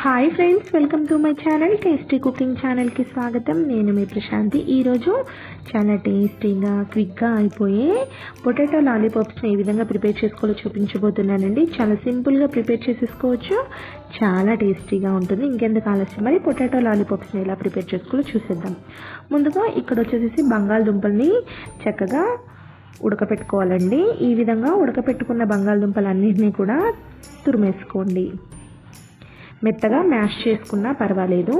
hi friends welcome to my channel tasty cooking ఛానల్కి స్వాగతం నేను మీ ప్రశాంతి ఈరోజు చాలా టేస్టీగా క్విక్గా అయిపోయే పొటాటో లాలీపాప్స్ని ఏ విధంగా ప్రిపేర్ చేసుకోవాలో చూపించబోతున్నానండి చాలా సింపుల్గా ప్రిపేర్ చేసేసుకోవచ్చు చాలా టేస్టీగా ఉంటుంది ఇంకెందుకు ఆలస్యం మరి పొటాటో లాలీపాప్స్ని ఎలా ప్రిపేర్ చేసుకోవాలో చూసేద్దాం ముందుగా ఇక్కడ వచ్చేసి బంగాళదుంపల్ని చక్కగా ఉడకపెట్టుకోవాలండి ఈ విధంగా ఉడకపెట్టుకున్న బంగాళదుంపలన్నింటినీ కూడా తురిమేసుకోండి మెత్తగా మ్యాష్ చేసుకున్నా పర్వాలేదు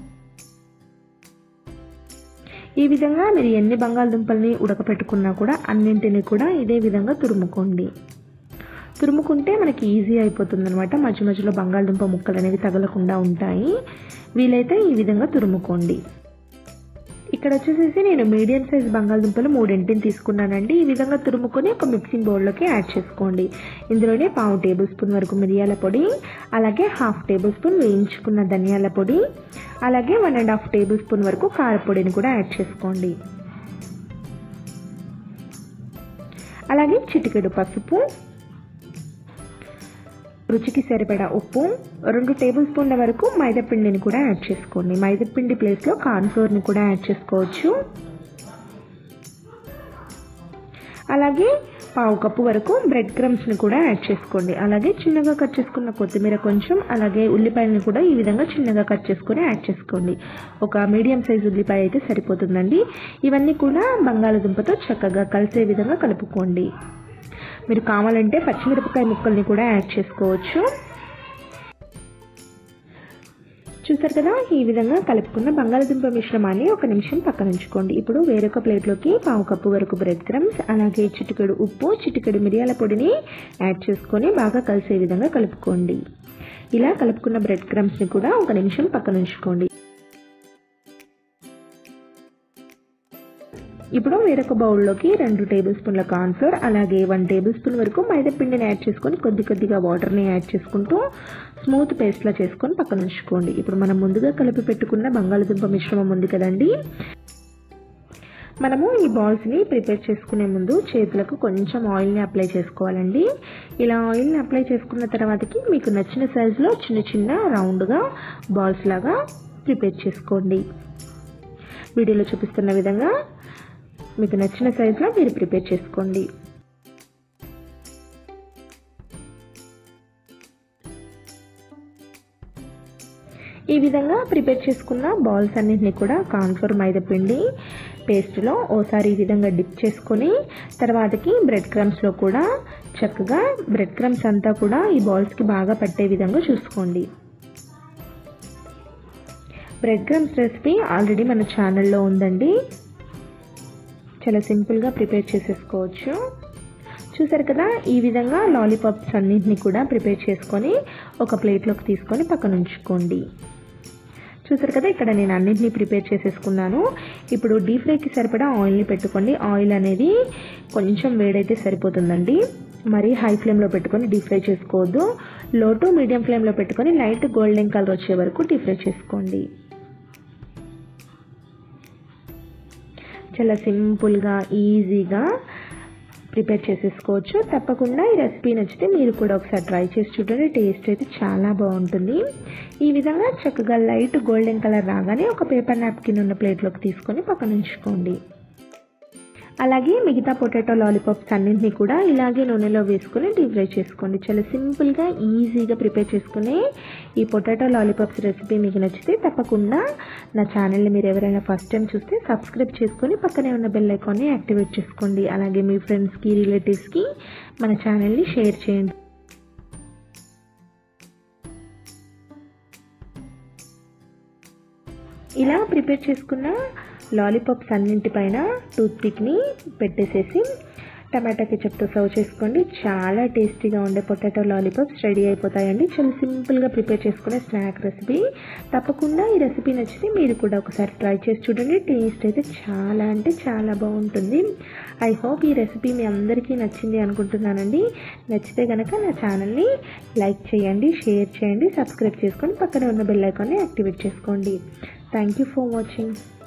ఈ విధంగా మీరు ఎన్ని బంగాళదుంపల్ని ఉడకపెట్టుకున్నా కూడా అన్నింటినీ కూడా ఇదే విధంగా తురుముకోండి తురుముకుంటే మనకి ఈజీ అయిపోతుంది అనమాట మధ్య మధ్యలో బంగాళదుంప ముక్కలు అనేవి తగలకుండా ఉంటాయి వీలైతే ఈ విధంగా తురుముకోండి ఇక్కడ వచ్చేసేసి నేను మీడియం సైజ్ బంగాళదుంపలు మూడింటిని తీసుకున్నానండి ఈ విధంగా తురుముకొని ఒక మిక్సింగ్ బౌల్లోకి యాడ్ చేసుకోండి ఇందులోనే పావు టేబుల్ స్పూన్ వరకు మిరియాల పొడి అలాగే హాఫ్ టేబుల్ స్పూన్ వేయించుకున్న ధనియాల పొడి అలాగే one and half tablespoon వరకు కారపొడిని కూడా యాడ్ చేసుకోండి అలాగే చిటికెడు పసుపు రుచికి సరిపడా ఉప్పు రెండు టేబుల్ స్పూన్ల వరకు మైదాపిండిని కూడా యాడ్ చేసుకోండి మైదాపిండి ప్లేస్లో కార్న్ఫ్లోర్ని కూడా యాడ్ చేసుకోవచ్చు అలాగే పావు కప్పు వరకు బ్రెడ్ క్రమ్స్ని కూడా యాడ్ చేసుకోండి అలాగే చిన్నగా కట్ చేసుకున్న కొత్తిమీర కొంచెం అలాగే ఉల్లిపాయలని కూడా ఈ విధంగా చిన్నగా కట్ చేసుకొని యాడ్ చేసుకోండి ఒక మీడియం సైజ్ ఉల్లిపాయ అయితే సరిపోతుందండి ఇవన్నీ కూడా బంగాళదుంపతో చక్కగా కలిసే విధంగా కలుపుకోండి మీరు కావాలంటే పచ్చిమిరపకాయ ముక్కల్ని కూడా యాడ్ చేసుకోవచ్చు చూసారు కదా ఈ విధంగా కలుపుకున్న బంగాళదుంప మిశ్రమాన్ని ఒక నిమిషం పక్కన ఉంచుకోండి ఇప్పుడు వేరొక ప్లేట్లోకి పావు కప్పు వరకు బ్రెడ్ క్రమ్స్ అలాగే చిటికెడు ఉప్పు చిటికెడు మిరియాల పొడిని యాడ్ చేసుకొని బాగా కలిసే విధంగా కలుపుకోండి ఇలా కలుపుకున్న బ్రెడ్ క్రమ్స్ని కూడా ఒక నిమిషం పక్కన ఉంచుకోండి ఇప్పుడు వేరొక బౌల్లోకి రెండు టేబుల్ స్పూన్ల కార్న్ఫ్లోర్ అలాగే వన్ టేబుల్ స్పూన్ వరకు మైదా పిండిని యాడ్ చేసుకొని కొద్ది కొద్దిగా వాటర్ని యాడ్ చేసుకుంటూ స్మూత్ పేస్ట్లా చేసుకొని పక్కన ఉంచుకోండి ఇప్పుడు మనం ముందుగా కలిపి పెట్టుకున్న బంగాళదుంప మిశ్రమం ఉంది కదండి మనము ఈ బాల్స్ని ప్రిపేర్ చేసుకునే ముందు చేతులకు కొంచెం ఆయిల్ని అప్లై చేసుకోవాలండి ఇలా ఆయిల్ని అప్లై చేసుకున్న తర్వాతకి మీకు నచ్చిన సైజులో చిన్న చిన్న రౌండ్గా బాల్స్ లాగా ప్రిపేర్ చేసుకోండి వీడియోలో చూపిస్తున్న విధంగా మీకు నచ్చిన సైజులో మీరు ప్రిపేర్ చేసుకోండి ఈ విధంగా ప్రిపేర్ చేసుకున్న బాల్స్ అన్నింటినీ కూడా కార్న్ఫ్లోర్ మైదాపిండి పేస్ట్లో ఓసారి ఈ విధంగా డిప్ చేసుకొని తర్వాతకి బ్రెడ్ క్రమ్స్లో కూడా చక్కగా బ్రెడ్ క్రమ్స్ అంతా కూడా ఈ బాల్స్కి బాగా పట్టే విధంగా చూసుకోండి బ్రెడ్ క్రమ్స్ రెసిపీ ఆల్రెడీ మన ఛానల్లో ఉందండి చాలా సింపుల్గా ప్రిపేర్ చేసేసుకోవచ్చు చూసారు కదా ఈ విధంగా లాలీపాప్స్ అన్నింటినీ కూడా ప్రిపేర్ చేసుకొని ఒక ప్లేట్లోకి తీసుకొని పక్కన ఉంచుకోండి చూసారు కదా ఇక్కడ నేను అన్నింటినీ ప్రిపేర్ చేసేసుకున్నాను ఇప్పుడు డీప్ ఫ్రైకి సరిపడా ఆయిల్ని పెట్టుకోండి ఆయిల్ అనేది కొంచెం వేడైతే సరిపోతుందండి మరీ హై ఫ్లేమ్లో పెట్టుకొని డీప్ ఫ్రై చేసుకోవద్దు లో టు మీడియం ఫ్లేమ్లో పెట్టుకొని లైట్ గోల్డెన్ కలర్ వచ్చే వరకు డీప్ ఫ్రై చేసుకోండి చాలా సింపుల్గా ఈజీగా ప్రిపేర్ చేసేసుకోవచ్చు తప్పకుండా ఈ రెసిపీ నచ్చితే మీరు కూడా ఒకసారి ట్రై చేసి చూడండి టేస్ట్ అయితే చాలా బాగుంటుంది ఈ విధంగా చక్కగా లైట్ గోల్డెన్ కలర్ రాగానే ఒక పేపర్ నాప్కిన్ ఉన్న ప్లేట్లోకి తీసుకొని పక్కన ఉంచుకోండి అలాగే మిగతా పొటాటో లాలీపాప్స్ అన్నింటినీ కూడా ఇలాగే నూనెలో వేసుకొని డీప్ ఫ్రై చేసుకోండి చాలా సింపుల్గా ఈజీగా ప్రిపేర్ చేసుకునే ఈ పొటాటో లాలీపాప్స్ రెసిపీ మీకు నచ్చితే తప్పకుండా నా ఛానల్ని మీరు ఎవరైనా ఫస్ట్ టైం చూస్తే సబ్స్క్రైబ్ చేసుకొని పక్కనే ఉన్న బెల్ ఐకాన్ని యాక్టివేట్ చేసుకోండి అలాగే మీ ఫ్రెండ్స్కి రిలేటివ్స్కి మన ఛానల్ని షేర్ చేయండి ఇలా ప్రిపేర్ చేసుకున్న లాలీపాప్స్ అన్నింటిపైన టూత్ పిక్ని పెట్టేసేసి టమాటా కెచప్తో సర్వ్ చేసుకోండి చాలా టేస్టీగా ఉండే పొటాటో లాలీపాప్స్ రెడీ అయిపోతాయండి చాలా సింపుల్గా ప్రిపేర్ చేసుకునే స్నాక్ రెసిపీ తప్పకుండా ఈ రెసిపీ నచ్చితే మీరు కూడా ఒకసారి ట్రై చేసి చూడండి టేస్ట్ అయితే చాలా అంటే చాలా బాగుంటుంది ఐ హోప్ ఈ రెసిపీ మీ అందరికీ నచ్చింది అనుకుంటున్నానండి నచ్చితే కనుక నా ఛానల్ని లైక్ చేయండి షేర్ చేయండి సబ్స్క్రైబ్ చేసుకొని పక్కన ఉన్న బెల్ ఐకాన్ని యాక్టివేట్ చేసుకోండి థ్యాంక్ యూ ఫర్ వాచింగ్